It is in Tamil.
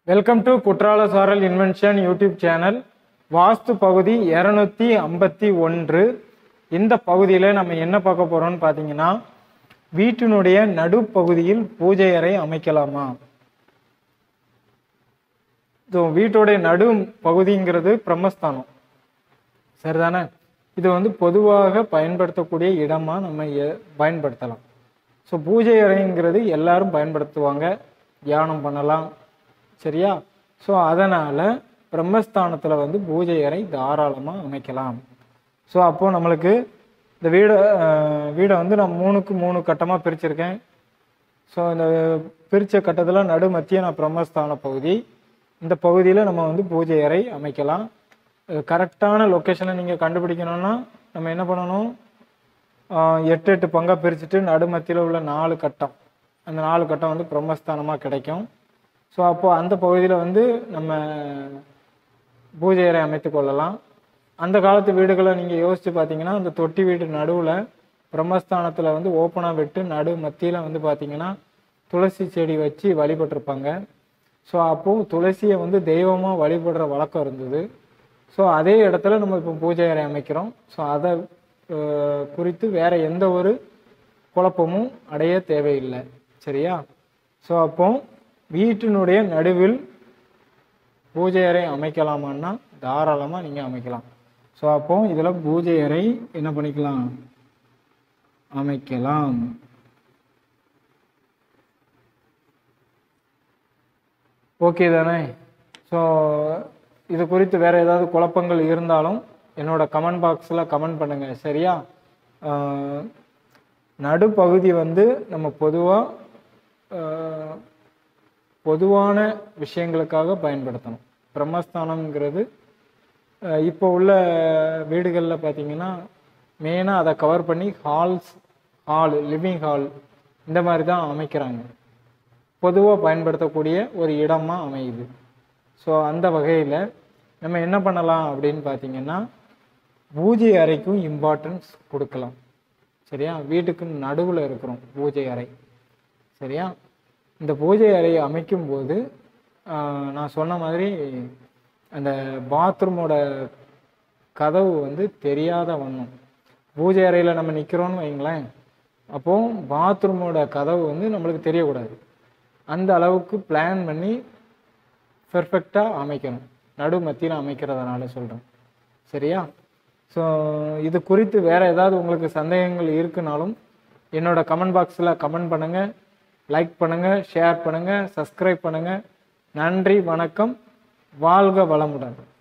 வெல்கம் டு குற்றால சாரல் இன்வென்ஷன் யூடியூப் சேனல் வாஸ்து பகுதி இரநூத்தி ஐம்பத்தி ஒன்று இந்த பகுதியில் நம்ம என்ன பார்க்க போறோம்னு பார்த்தீங்கன்னா வீட்டினுடைய நடுப்பகுதியில் பூஜை அறை அமைக்கலாமா இது வீட்டுடைய நடு பகுதிங்கிறது பிரம்மஸ்தானம் சரிதானே இது வந்து பொதுவாக பயன்படுத்தக்கூடிய இடமா நம்ம எ- பயன்படுத்தலாம் ஸோ பூஜை அறைங்கிறது எல்லாரும் பயன்படுத்துவாங்க தியானம் பண்ணலாம் சரியா ஸோ அதனால் பிரம்மஸ்தானத்தில் வந்து பூஜை அறை தாராளமாக அமைக்கலாம் ஸோ அப்போது நம்மளுக்கு இந்த வீடை அஹ், வீடை வந்து நான் மூணுக்கு மூணு கட்டமாக பிரிச்சிருக்கேன் ஸோ இந்த பிரித்த கட்டத்தில் நடு மத்திய நான் பிரம்மஸ்தான பகுதி இந்த பகுதியில் நம்ம வந்து பூஜை அறை அமைக்கலாம் கரெக்டான லொக்கேஷனை நீங்கள் கண்டுபிடிக்கணும்னா நம்ம என்ன பண்ணணும் ஆஹ் எட்டு எட்டு பங்கா பிரிச்சுட்டு நடுமத்தியில் உள்ள நாலு கட்டம் அந்த நாலு கட்டம் வந்து பிரம்மஸ்தானமாக கிடைக்கும் ஸோ அப்போ அந்த பகுதியில் வந்து நம்ம பூஜை அறை அமைத்து கொள்ளலாம் அந்த காலத்து வீடுகளை நீங்கள் யோசித்து பார்த்தீங்கன்னா அந்த தொட்டி வீடு நடுவில் பிரம்மஸ்தானத்தில் வந்து ஓப்பனாக விட்டு நடு மத்தியில் வந்து பார்த்தீங்கன்னா துளசி செடி வச்சு வழிபட்டிருப்பாங்க ஸோ அப்போது துளசியை வந்து தெய்வமாக வழிபடுற வழக்கம் இருந்தது ஸோ அதே இடத்துல நம்ம இப்போ பூஜை அறை அமைக்கிறோம் ஸோ அதை அஹ், குறித்து வேற எந்த ஒரு குழப்பமும் அடைய தேவையில்லை சரியா ஸோ அப்போ வீட்டினுடைய நடுவில் பூஜை அறை அமைக்கலாமான்னா தாராளமாக நீங்கள் அமைக்கலாம் ஸோ அப்போ இதில் பூஜை அறை என்ன பண்ணிக்கலாம் அமைக்கலாம் ஓகே தானே ஸோ இது குறித்து வேற ஏதாவது குழப்பங்கள் இருந்தாலும் என்னோட கமெண்ட் பாக்ஸில் கமெண்ட் பண்ணுங்க சரியா ஆஹ், நடுப்பகுதி வந்து நம்ம பொதுவாக பொதுவான விஷயங்களுக்காக பயன்படுத்தணும் பிரம்மஸ்தானம்ங்கிறது அஹ், இப்போ உள்ள வீடுகளில் பார்த்தீங்கன்னா மெயினாக அதை கவர் பண்ணி ஹால்ஸ் ஹால் லிவிங் ஹால் இந்த மாதிரி தான் அமைக்கிறாங்க பொதுவாக பயன்படுத்தக்கூடிய ஒரு இடமா அமையுது ஸோ அந்த வகையில் நம்ம என்ன பண்ணலாம் அப்படின்னு பார்த்தீங்கன்னா பூஜை அறைக்கும் இம்பார்ட்டன்ஸ் கொடுக்கலாம் சரியா வீட்டுக்கு நடுவில் இருக்கிறோம் பூஜை அறை சரியா இந்த பூஜை அறையை அமைக்கும் போது ஆஹ், நான் சொன்ன மாதிரி அந்த பாத்ரூமோட கதவு வந்து தெரியாத வண்ணம் பூஜை அறையில் நம்ம நிற்கிறோம்னு வைங்களேன் அப்போ பாத்ரூமோட கதவு வந்து நம்மளுக்கு தெரியக்கூடாது அந்த அளவுக்கு பிளான் பண்ணி பெர்ஃபெக்டாக அமைக்கணும் நடு மத்தியில் அமைக்கிறதுனால சொல்கிறேன் சரியா ஸோ இது குறித்து வேறு ஏதாவது உங்களுக்கு சந்தேகங்கள் இருக்குனாலும் என்னோட கமெண்ட் பாக்ஸில் கமெண்ட் பண்ணுங்கள் லைக் பண்ணுங்கள் ஷேர் பண்ணுங்கள் சப்ஸ்கிரைப் பண்ணுங்கள் நன்றி வணக்கம் வாழ்க வளமுடன்